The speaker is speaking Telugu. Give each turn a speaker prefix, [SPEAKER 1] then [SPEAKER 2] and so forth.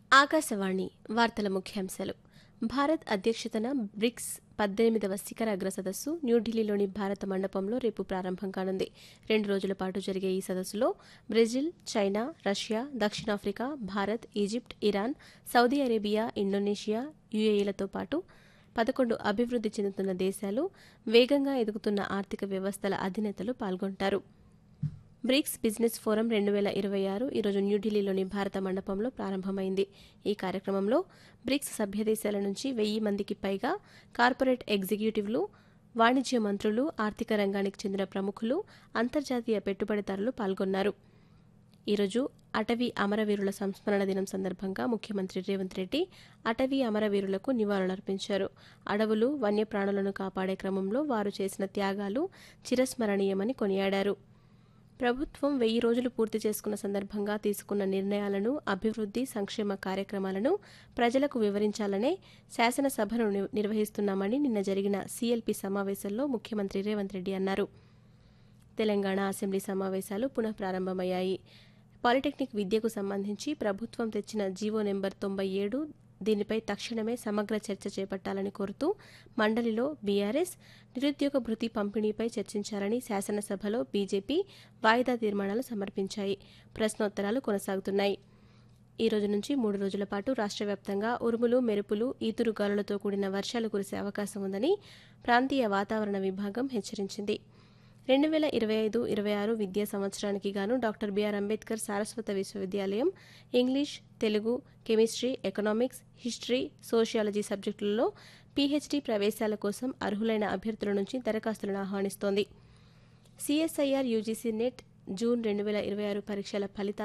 [SPEAKER 1] ఆకాశవాణి వార్తల ముఖ్యాంశాలు భారత్ అధ్యక్షతన బ్రిక్స్ పద్దెనిమిదవ శిఖరాగ్ర సదస్సు న్యూఢిల్లీలోని భారత మండపంలో రేపు ప్రారంభం కానుంది రెండు రోజుల పాటు జరిగే ఈ సదస్సులో బ్రెజిల్ చైనా రష్యా దక్షిణాఫ్రికా Bharat Egypt Iran Saudi Arabia Indonesia యుఏఈలతో పాటు పదకొండు అభివృద్ధి చెందుతున్న దేశాలు వేగంగా ఎదుగుతున్న ఆర్థిక వ్యవస్థల అధినేతలు పాల్గొంటారు బ్రిక్స్ బిజినెస్ ఫోరం రెండు వేల ఇరవై ఆరు ఈరోజు న్యూఢిల్లీలోని భారత మండపంలో ప్రారంభమైంది ఈ కార్యక్రమంలో బ్రిక్స్ సభ్య దేశాల నుంచి వెయ్యి మందికి పైగా కార్పొరేట్ ఎగ్జిక్యూటివ్లు వాణిజ్య మంత్రులు ఆర్థిక రంగానికి చెందిన ప్రముఖులు అంతర్జాతీయ పెట్టుబడిదారులు పాల్గొన్నారు ఈరోజు అటవీ అమరవీరుల సంస్మరణ దినం సందర్భంగా ముఖ్యమంత్రి రేవంత్ రెడ్డి అటవీ అమరవీరులకు నివాళులర్పించారు అడవులు వన్యప్రాణులను కాపాడే క్రమంలో వారు చేసిన త్యాగాలు చిరస్మరణీయమని కొనియాడారు ప్రభుత్వం వెయ్యి రోజులు పూర్తి చేసుకున్న సందర్భంగా తీసుకున్న నిర్ణయాలను అభివృద్ధి సంక్షేమ కార్యక్రమాలను ప్రజలకు వివరించాలనే శాసనసభను ని- నిర్వహిస్తున్నామని నిన్న జరిగిన సీఎల్పీ సమావేశంలో ముఖ్యమంత్రి రేవంత్ రెడ్డి అన్నారు తెలంగాణ అసెంబ్లీ సమావేశాలు పునః ప్రారంభమయ్యాయి పాలిటెక్నిక్ విద్యకు సంబంధించి ప్రభుత్వం తెచ్చిన జీవో నెంబర్ తొంభై ఏడు దీనిపై తక్షణమే సమగ్ర చర్చ చేపట్టాలని కోరుతూ మండలిలో బీఆర్ఎస్ నిరుద్యోగ భృతి పంపిణీపై చర్చించాలని శాసనసభలో బీజేపీ వాయిదా తీర్మానాలు సమర్పించాయి ప్రశ్నోత్తరాలు కొనసాగుతున్నాయి ఈ రోజు నుంచి మూడు రోజుల పాటు రాష్ట్ర వ్యాప్తంగా ఉరుములు మెరుపులు ఈదురు గాలులతో కూడిన వర్షాలు కురిసే అవకాశం ఉందని ప్రాంతీయ వాతావరణ విభాగం హెచ్చరించింది రెండు వేల ఇరవై ఐదు ఇరవై ఆరు విద్యా సంవత్సరానికి గాను డాక్టర్ బిఆర్ అంబేద్కర్ సారస్వత విశ్వవిద్యాలయం English Telugu chemistry economics history sociology సబ్జెక్టులలో పీహెచ్డీ ప్రవేశాల కోసం అర్హులైన అభ్యర్థుల నుంచి దరఖాస్తులను ఆహ్వానిస్తోంది సిఎస్ఐఆర్ యూజీసీ నెట్ జూన్ రెండు వేల ఇరవై ఆరు పరీక్షల ఫలితాలు